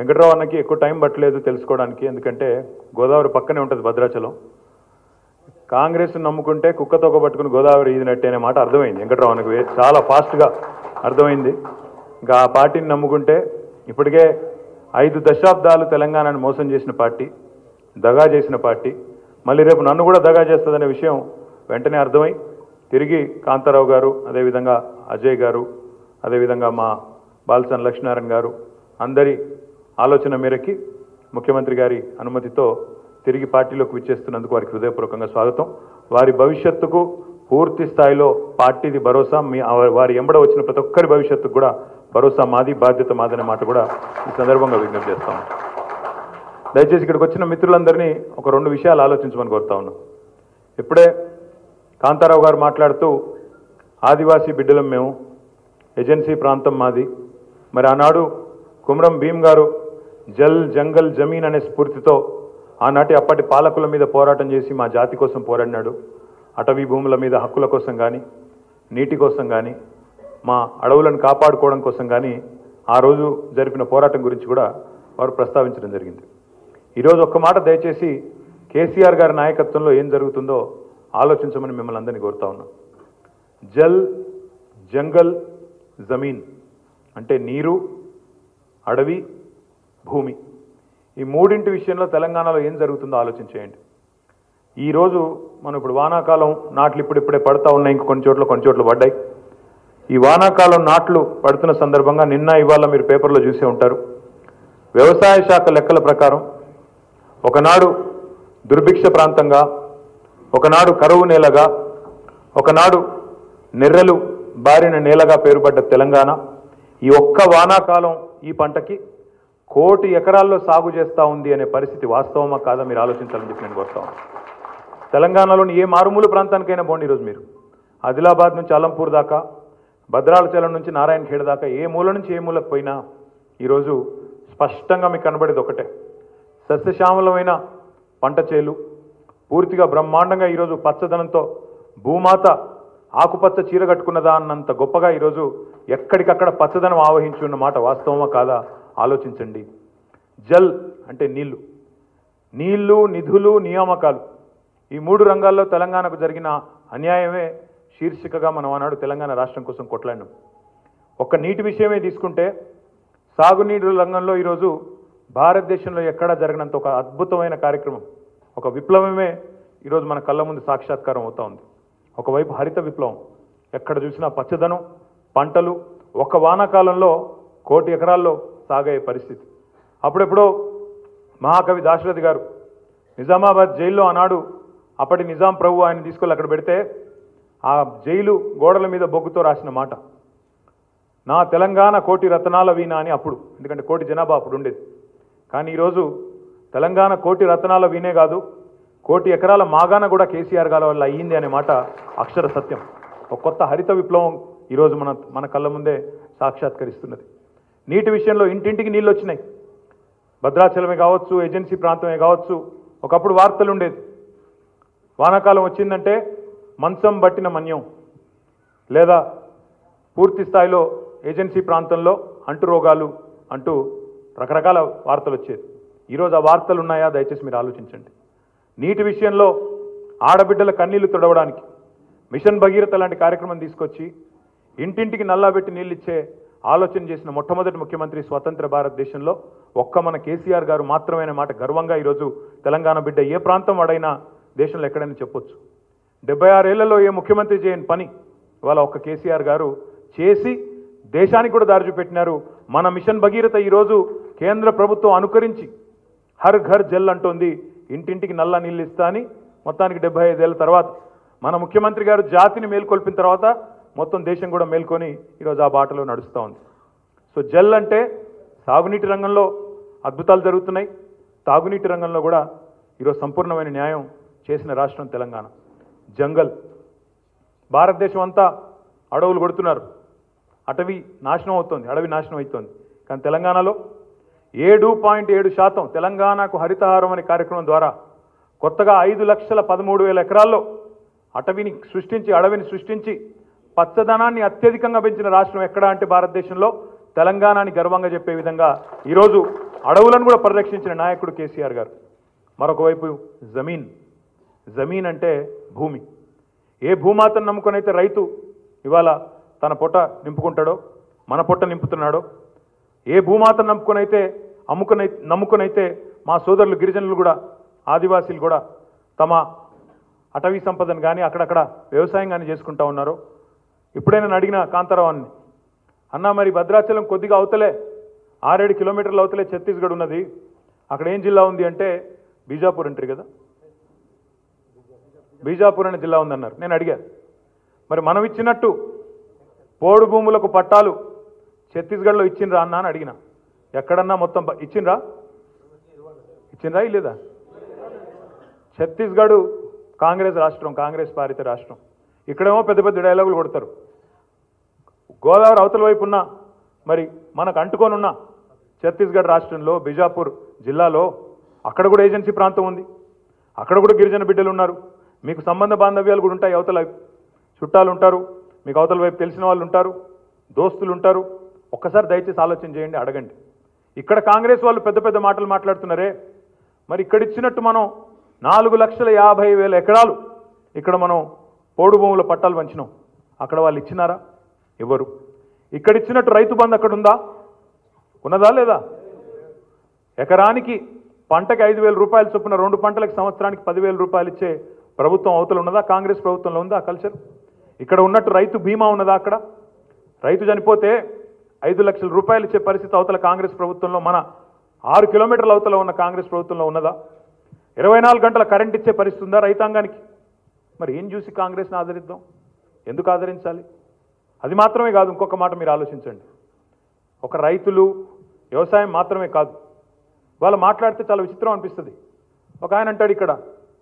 వెంకట్రావు అన్నకి ఎక్కువ టైం పట్టలేదు తెలుసుకోవడానికి ఎందుకంటే గోదావరి పక్కనే ఉంటుంది భద్రాచలం కాంగ్రెస్ నమ్ముకుంటే కుక్కతోక పట్టుకుని గోదావరి ఈదినట్టే అనే మాట అర్థమైంది వెంకట్రావు అన్నకు వే- చాలా ఫాస్ట్గా అర్థమైంది ఇంకా ఆ పార్టీని నమ్ముకుంటే ఇప్పటికే ఐదు దశాబ్దాలు తెలంగాణను మోసం చేసిన పార్టీ దగా చేసిన పార్టీ మళ్ళీ రేపు నన్ను కూడా దగా చేస్తుందనే విషయం వెంటనే అర్థమై తిరిగి కాంతారావు గారు అదేవిధంగా అజయ్ గారు అదేవిధంగా మా బాలసన్ లక్ష్మీనారాయణ గారు అందరి ఆలోచన మేరకి ముఖ్యమంత్రి గారి అనుమతితో తిరిగి పార్టీలోకి విచ్చేస్తున్నందుకు వారికి హృదయపూర్వకంగా స్వాగతం వారి భవిష్యత్తుకు పూర్తి స్థాయిలో పార్టీది భరోసా మీ ఆ- వారి ఎంబడ వచ్చిన ప్రతి ఒక్కరి భవిష్యత్తుకు కూడా భరోసా మాది బాధ్యత మాదనే మాట కూడా ఈ సందర్భంగా విజ్ఞప్తి చేస్తాము దయచేసి ఇక్కడికి వచ్చిన మిత్రులందరినీ ఒక రెండు విషయాలు ఆలోచించమని కోరుతా ఉన్నాం ఇప్పుడే కాంతారావు గారు మాట్లాడుతూ ఆదివాసీ బిడ్డలం మేము ఏజెన్సీ ప్రాంతం మాది మరి ఆనాడు కుమరం భీమ్ గారు జల్ జంగల్ జమీన్ అనే స్ఫూర్తితో ఆనాటి అప్పటి పాలకుల మీద పోరాటం చేసి మా జాతి కోసం పోరాడినాడు అటవీ భూముల మీద హక్కుల కోసం కానీ నీటి కోసం కానీ మా అడవులను కాపాడుకోవడం కోసం కానీ ఆ రోజు జరిపిన పోరాటం గురించి కూడా వారు ప్రస్తావించడం జరిగింది ఈరోజు ఒక్క మాట దయచేసి కేసీఆర్ గారి నాయకత్వంలో ఏం జరుగుతుందో ఆలోచించమని మిమ్మల్ని అందరినీ కోరుతా ఉన్నాం జల్ జంగల్ జమీన్ అంటే నీరు అడవి భూమి ఈ మూడింటి విషయంలో తెలంగాణలో ఏం జరుగుతుందో ఆలోచించేయండి ఈరోజు మనం ఇప్పుడు వానాకాలం నాట్లు ఇప్పుడిప్పుడే పడతా ఉన్నాయి ఇంక కొన్ని చోట్ల కొన్ని చోట్ల పడ్డాయి ఈ వానాకాలం నాట్లు పడుతున్న సందర్భంగా నిన్న ఇవాళ మీరు పేపర్లో చూసే ఉంటారు వ్యవసాయ శాఖ లెక్కల ప్రకారం ఒకనాడు దుర్భిక్ష ప్రాంతంగా ఒకనాడు కరువు నేలగా ఒకనాడు నెర్రెలు బారిన నేలగా పేరుపడ్డ తెలంగాణ ఈ ఒక్క వానాకాలం ఈ పంటకి కోటి ఎకరాల్లో సాగు చేస్తూ ఉంది అనే పరిస్థితి వాస్తవమా కాదా మీరు ఆలోచించాలని చెప్పి నేను కోరుతా ఉన్నాను. తెలంగాణలోని ఏ మారుమూల ప్రాంతానికైనా పోండి ఈరోజు మీరు ఆదిలాబాద్ నుంచి అలంపూర్ దాకా భద్రాచలం నుంచి నారాయణ ఖేడ్ దాకా ఏ మూల నుంచి ఏ మూలకు పోయినా ఈరోజు స్పష్టంగా మీకు కనబడేది ఒకటే సస్యశ్యామలమైన పంట చేలు పూర్తిగా బ్రహ్మాండంగా ఈరోజు పచ్చదనంతో భూమాత ఆకుపచ్చ చీర కట్టుకున్నదా అన్నంత గొప్పగా ఈరోజు ఎక్కడికక్కడ పచ్చదనం ఆవహించి ఉన్న మాట వాస్తవమా కాదా ఆలోచించండి జల్ అంటే నీళ్లు నీళ్లు నిధులు నియామకాలు ఈ మూడు రంగాల్లో తెలంగాణకు జరిగిన అన్యాయమే శీర్షికగా మనం ఆనాడు తెలంగాణ రాష్ట్రం కోసం కొట్లాడినాం ఒక్క నీటి విషయమే తీసుకుంటే సాగునీటి రంగంలో ఈరోజు భారతదేశంలో ఎక్కడా జరగనంత ఒక అద్భుతమైన కార్యక్రమం ఒక విప్లవమే ఈరోజు మన కళ్ళ ముందు సాక్షాత్కారం అవుతా ఉంది ఒకవైపు హరిత విప్లవం ఎక్కడ చూసినా పచ్చదనం పంటలు ఒక వానాకాలంలో కోటి ఎకరాల్లో సాగయ్యే పరిస్థితి అప్పుడెప్పుడో మహాకవి దాశరథి గారు నిజామాబాద్ జైల్లో ఆనాడు అప్పటి నిజాం ప్రభు ఆయన తీసుకెళ్ళి అక్కడ పెడితే ఆ జైలు గోడల మీద బొగ్గుతో రాసిన మాట నా తెలంగాణ కోటి రత్నాల వీణ అని అప్పుడు ఎందుకంటే కోటి జనాభా అప్పుడు ఉండేది కానీ ఈరోజు తెలంగాణ కోటి రత్నాల వీణే కాదు కోటి ఎకరాల మాగాన కూడా కేసీఆర్ గారి వల్ల అయ్యింది అనే మాట అక్షర సత్యం ఒక కొత్త హరిత విప్లవం ఈరోజు మన మన కళ్ళ ముందే సాక్షాత్కరిస్తున్నది నీటి విషయంలో ఇంటింటికి నీళ్ళు వచ్చినాయి భద్రాచలమే కావచ్చు ఏజెన్సీ ప్రాంతమే కావచ్చు ఒకప్పుడు వార్తలు ఉండేది వానాకాలం వచ్చిందంటే మంచం బట్టిన మన్యం లేదా పూర్తి స్థాయిలో ఏజెన్సీ ప్రాంతంలో అంటు రోగాలు అంటూ రకరకాల వార్తలు వచ్చేది ఈరోజు ఆ వార్తలు ఉన్నాయా దయచేసి మీరు ఆలోచించండి నీటి విషయంలో ఆడబిడ్డల కన్నీళ్లు తుడవడానికి మిషన్ భగీరథ లాంటి కార్యక్రమం తీసుకొచ్చి ఇంటింటికి నల్లాబెట్టి నీళ్ళు ఇచ్చే ఆలోచన చేసిన మొట్టమొదటి ముఖ్యమంత్రి స్వతంత్ర భారతదేశంలో ఒక్క మన కేసీఆర్ గారు మాత్రమే మాట గర్వంగా ఈరోజు తెలంగాణ బిడ్డ ఏ ప్రాంతం వాడైనా దేశంలో ఎక్కడైనా చెప్పొచ్చు డెబ్బై ఆరేళ్లలో ఏ ముఖ్యమంత్రి చేయని పని ఇవాళ ఒక్క కేసీఆర్ గారు చేసి దేశానికి కూడా దారి చూపెట్టినారు మన మిషన్ భగీరథ ఈరోజు కేంద్ర ప్రభుత్వం అనుకరించి హర్ ఘర్ జల్ అంటోంది ఇంటింటికి నల్ల నీళ్ళు ఇస్తా అని మొత్తానికి డెబ్బై ఐదేళ్ల తర్వాత మన ముఖ్యమంత్రి గారు జాతిని మేల్కొల్పిన తర్వాత మొత్తం దేశం కూడా మేల్కొని ఈరోజు ఆ బాటలో నడుస్తూ ఉంది సో జల్ అంటే సాగునీటి రంగంలో అద్భుతాలు జరుగుతున్నాయి తాగునీటి రంగంలో కూడా ఈరోజు సంపూర్ణమైన న్యాయం చేసిన రాష్ట్రం తెలంగాణ జంగల్ భారతదేశం అంతా అడవులు కొడుతున్నారు అటవీ నాశనం అవుతోంది అడవి నాశనం అవుతోంది కానీ తెలంగాణలో ఏడు పాయింట్ ఏడు శాతం తెలంగాణకు హరితహారం అనే కార్యక్రమం ద్వారా కొత్తగా ఐదు లక్షల పదమూడు వేల ఎకరాల్లో అటవిని సృష్టించి అడవిని సృష్టించి పచ్చదనాన్ని అత్యధికంగా పెంచిన రాష్ట్రం ఎక్కడ అంటే భారతదేశంలో తెలంగాణని గర్వంగా చెప్పే విధంగా ఈరోజు అడవులను కూడా పరిరక్షించిన నాయకుడు కేసీఆర్ గారు మరొక వైపు జమీన్ జమీన్ అంటే భూమి ఏ భూమాతను నమ్ముకొనైతే రైతు ఇవాళ తన పొట్ట నింపుకుంటాడో మన పొట్ట నింపుతున్నాడో ఏ భూమాతను నమ్ముకొనైతే అమ్ముకునై నమ్ముకునైతే మా సోదరులు గిరిజనులు కూడా ఆదివాసీలు కూడా తమ అటవీ సంపదను కానీ అక్కడక్కడ వ్యవసాయం కానీ చేసుకుంటా ఉన్నారు ఇప్పుడే నేను అడిగిన కాంతారావాన్ని అన్న మరి భద్రాచలం కొద్దిగా అవతలే ఆరేడు కిలోమీటర్ల అవతలే ఛత్తీస్గఢ్ ఉన్నది అక్కడ ఏం జిల్లా ఉంది అంటే బీజాపూర్ అంటారు కదా బీజాపూర్ అనే జిల్లా ఉందన్నారు నేను అడిగా మరి మనం ఇచ్చినట్టు పోడు భూములకు పట్టాలు ఛత్తీస్గఢ్లో ఇచ్చిండ్రా అన్న అని అడిగిన ఎక్కడన్నా మొత్తం బ- ఇచ్చిండ్రా ఇచ్చిండ్రా లేదా ఛత్తీస్గఢ్ కాంగ్రెస్ రాష్ట్రం కాంగ్రెస్ పాలిత రాష్ట్రం ఇక్కడేమో పెద్ద పెద్ద డైలాగులు కొడతారు గోదావరి అవతల వైపు ఉన్న మరి మనకు అంటుకొని ఉన్న ఛత్తీస్గఢ్ రాష్ట్రంలో బిజాపూర్ జిల్లాలో అక్కడ కూడా ఏజెన్సీ ప్రాంతం ఉంది అక్కడ కూడా గిరిజన బిడ్డలు ఉన్నారు మీకు సంబంధ బాంధవ్యాలు కూడా ఉంటాయి అవతల చుట్టాలు ఉంటారు మీకు అవతల వైపు తెలిసిన వాళ్ళు ఉంటారు దోస్తులు ఉంటారు ఒక్కసారి దయచేసి ఆలోచన చేయండి అడగండి ఇక్కడ కాంగ్రెస్ వాళ్ళు పెద్ద పెద్ద మాటలు మాట్లాడుతున్నారే మరి ఇక్కడ ఇచ్చినట్టు మనం నాలుగు లక్షల యాభై వేల ఎకరాలు ఇక్కడ మనం పోడు భూముల పట్టాలు పంచినాం అక్కడ వాళ్ళు ఇచ్చినారా ఎవరు ఇక్కడ ఇచ్చినట్టు రైతు బంధు అక్కడ ఉందా ఉన్నదా లేదా ఎకరానికి పంటకి ఐదు వేల రూపాయలు చొప్పున రెండు పంటలకు సంవత్సరానికి పదివేల రూపాయలు ఇచ్చే ప్రభుత్వం అవతల ఉన్నదా కాంగ్రెస్ ప్రభుత్వంలో ఉందా ఆ కల్చర్ ఇక్కడ ఉన్నట్టు రైతు బీమా ఉన్నదా అక్కడ రైతు చనిపోతే ఐదు లక్షల రూపాయలు ఇచ్చే పరిస్థితి అవతల కాంగ్రెస్ ప్రభుత్వంలో మన ఆరు కిలోమీటర్ల అవతల ఉన్న కాంగ్రెస్ ప్రభుత్వంలో ఉన్నదా ఇరవై నాలుగు గంటల కరెంట్ ఇచ్చే పరిస్థితి ఉందా రైతాంగానికి మరి ఏం చూసి కాంగ్రెస్ని ఆదరిద్దాం ఎందుకు ఆదరించాలి అది మాత్రమే కాదు ఇంకొక మాట మీరు ఆలోచించండి ఒక రైతులు వ్యవసాయం మాత్రమే కాదు వాళ్ళు మాట్లాడితే చాలా విచిత్రం అనిపిస్తుంది ఒక ఆయన అంటాడు ఇక్కడ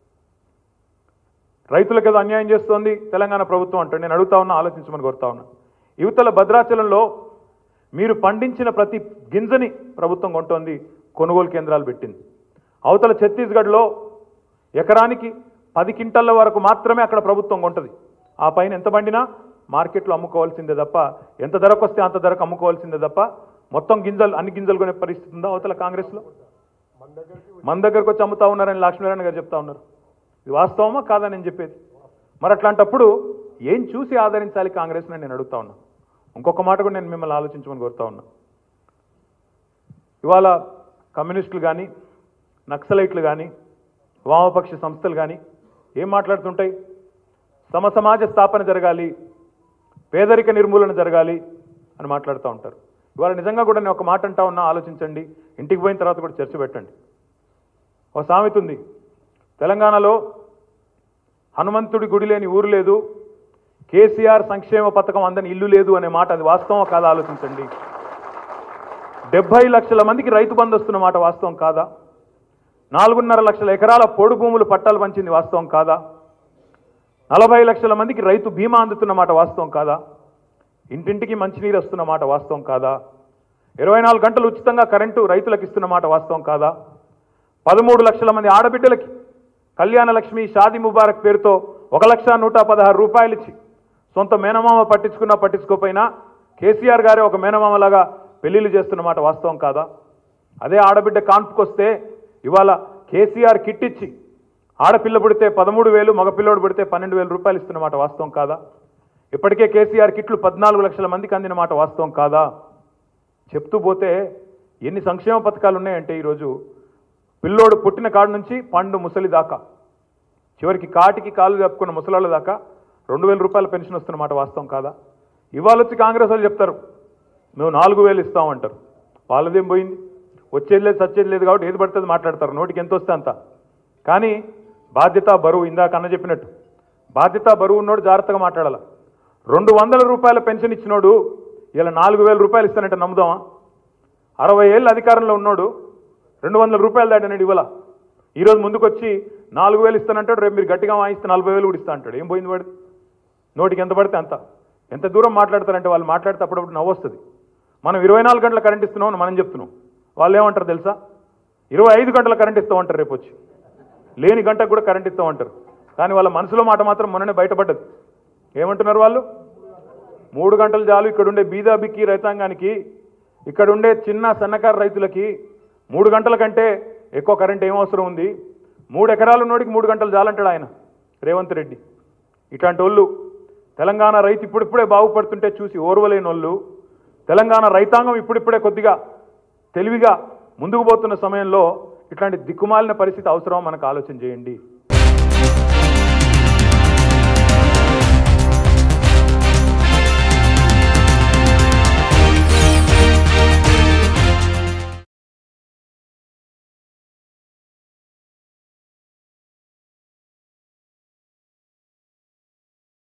రైతులకు ఏదో అన్యాయం చేస్తోంది తెలంగాణ ప్రభుత్వం అంటాడు నేను అడుగుతా ఉన్నా ఆలోచించమని కోరుతా ఉన్నా యువతల భద్రాచలంలో మీరు పండించిన ప్రతి గింజని ప్రభుత్వం కొంటోంది కొనుగోలు కేంద్రాలు పెట్టింది అవతల ఛత్తీస్గఢ్లో ఎకరానికి పది క్వింటల్ల వరకు మాత్రమే అక్కడ ప్రభుత్వం కొంటది ఆ పైన ఎంత పండినా మార్కెట్లో అమ్ముకోవాల్సిందే తప్ప ఎంత ధరకు వస్తే అంత ధరకు అమ్ముకోవాల్సిందే తప్ప మొత్తం గింజలు అన్ని గింజలు కొనే పరిస్థితి ఉందా అవతల కాంగ్రెస్లో మన దగ్గరకు వచ్చి అమ్ముతా ఉన్నారని లక్ష్మీనారాయణ గారు చెప్తా ఉన్నారు ఇది వాస్తవమా కాదా నేను చెప్పేది మరి అట్లాంటప్పుడు ఏం చూసి ఆదరించాలి కాంగ్రెస్ నేను అడుగుతా ఉన్నా ఇంకొక మాట కూడా నేను మిమ్మల్ని ఆలోచించమని కోరుతా ఉన్నా ఇవాళ కమ్యూనిస్టులు కానీ నక్సలైట్లు కానీ వామపక్ష సంస్థలు కానీ ఏం మాట్లాడుతుంటాయి సమ సమాజ స్థాపన జరగాలి పేదరిక నిర్మూలన జరగాలి అని మాట్లాడుతూ ఉంటారు ఇవాళ నిజంగా కూడా నేను ఒక మాట అంటా ఉన్నా ఆలోచించండి ఇంటికి పోయిన తర్వాత కూడా చర్చ పెట్టండి ఒక సామెత ఉంది తెలంగాణలో హనుమంతుడి గుడి లేని ఊరు లేదు కేసీఆర్ సంక్షేమ పథకం అందని ఇల్లు లేదు అనే మాట అది వాస్తవం కాదా ఆలోచించండి డెబ్బై లక్షల మందికి రైతు బంధు వస్తున్న మాట వాస్తవం కాదా నాలుగున్నర లక్షల ఎకరాల పొడు భూములు పట్టాలు పంచింది వాస్తవం కాదా నలభై లక్షల మందికి రైతు బీమా అందుతున్న మాట వాస్తవం కాదా ఇంటింటికి మంచినీరు వస్తున్న మాట వాస్తవం కాదా ఇరవై నాలుగు గంటలు ఉచితంగా కరెంటు రైతులకు ఇస్తున్న మాట వాస్తవం కాదా పదమూడు లక్షల మంది ఆడబిడ్డలకి కళ్యాణ లక్ష్మి షాది ముబారక్ పేరుతో ఒక లక్ష నూట పదహారు రూపాయలు ఇచ్చి సొంత మేనమామ పట్టించుకున్నా పట్టించుకోపోయినా కేసీఆర్ గారే ఒక మేనమామలాగా పెళ్లిళ్ళు చేస్తున్న మాట వాస్తవం కాదా అదే ఆడబిడ్డ కాన్పుకొస్తే ఇవాళ కేసీఆర్ కిట్ ఇచ్చి ఆడపిల్ల పుడితే పదమూడు వేలు మగపిల్లోడు పుడితే పన్నెండు వేల రూపాయలు ఇస్తున్న మాట వాస్తవం కాదా ఇప్పటికే కేసీఆర్ కిట్లు పద్నాలుగు లక్షల మందికి అందిన మాట వాస్తవం కాదా చెప్తూ పోతే ఎన్ని సంక్షేమ పథకాలు ఉన్నాయంటే ఈరోజు పిల్లోడు పుట్టిన కాడు నుంచి పండు ముసలి దాకా చివరికి కాటికి కాలు కప్పుకున్న ముసలాళ్ళ దాకా రెండు వేల రూపాయల పెన్షన్ వస్తున్నమాట వాస్తవం కాదా ఇవాళ వచ్చి కాంగ్రెస్ వాళ్ళు చెప్తారు మేము నాలుగు వేలు ఇస్తామంటారు వాళ్ళదేం పోయింది వచ్చేది లేదు సచ్చేది లేదు కాబట్టి ఏది పడుతుంది మాట్లాడతారు నోటికి ఎంత వస్తే అంత కానీ బాధ్యత బరువు ఇందాక అన్న చెప్పినట్టు బాధ్యత బరువు ఉన్నోడు జాగ్రత్తగా మాట్లాడాల రెండు వందల రూపాయల పెన్షన్ ఇచ్చినోడు ఇలా నాలుగు వేల రూపాయలు ఇస్తానంటే నమ్ముదామా అరవై ఏళ్ళు అధికారంలో ఉన్నోడు రెండు వందల రూపాయలు దాటనాడు ఇవ్వాల ఈరోజు ముందుకొచ్చి నాలుగు వేలు ఇస్తానంటాడు రేపు మీరు గట్టిగా వాయిస్తే నలభై వేలు కూడా ఇస్తా అంటాడు ఏం పోయింది వాడిది నోటికి ఎంత పడితే అంత ఎంత దూరం మాట్లాడతారంటే వాళ్ళు మాట్లాడితే అప్పుడప్పుడు నవ్వు వస్తుంది మనం ఇరవై నాలుగు గంటల కరెంట్ ఇస్తున్నాం అని మనం చెప్తున్నాం వాళ్ళు ఏమంటారు తెలుసా ఇరవై ఐదు గంటల కరెంట్ ఇస్తామంటారు రేపు వచ్చి లేని గంటకు కూడా కరెంట్ ఇస్తామంటారు కానీ వాళ్ళ మనసులో మాట మాత్రం మొన్ననే బయటపడ్డది ఏమంటున్నారు వాళ్ళు మూడు గంటలు చాలు ఇక్కడ ఉండే బీదా బిక్కి రైతాంగానికి ఇక్కడ ఉండే చిన్న సన్నకారు రైతులకి మూడు గంటల కంటే ఎక్కువ కరెంట్ ఏం అవసరం ఉంది మూడు ఎకరాల ఉన్నోడికి మూడు గంటలు చాలంటాడు ఆయన రేవంత్ రెడ్డి ఇట్లాంటి వాళ్ళు తెలంగాణ రైతు ఇప్పుడిప్పుడే బాగుపడుతుంటే చూసి ఓర్వలేని వాళ్ళు తెలంగాణ రైతాంగం ఇప్పుడిప్పుడే కొద్దిగా తెలివిగా ముందుకు పోతున్న సమయంలో ఇట్లాంటి దిక్కుమాలిన పరిస్థితి అవసరం మనకు ఆలోచన చేయండి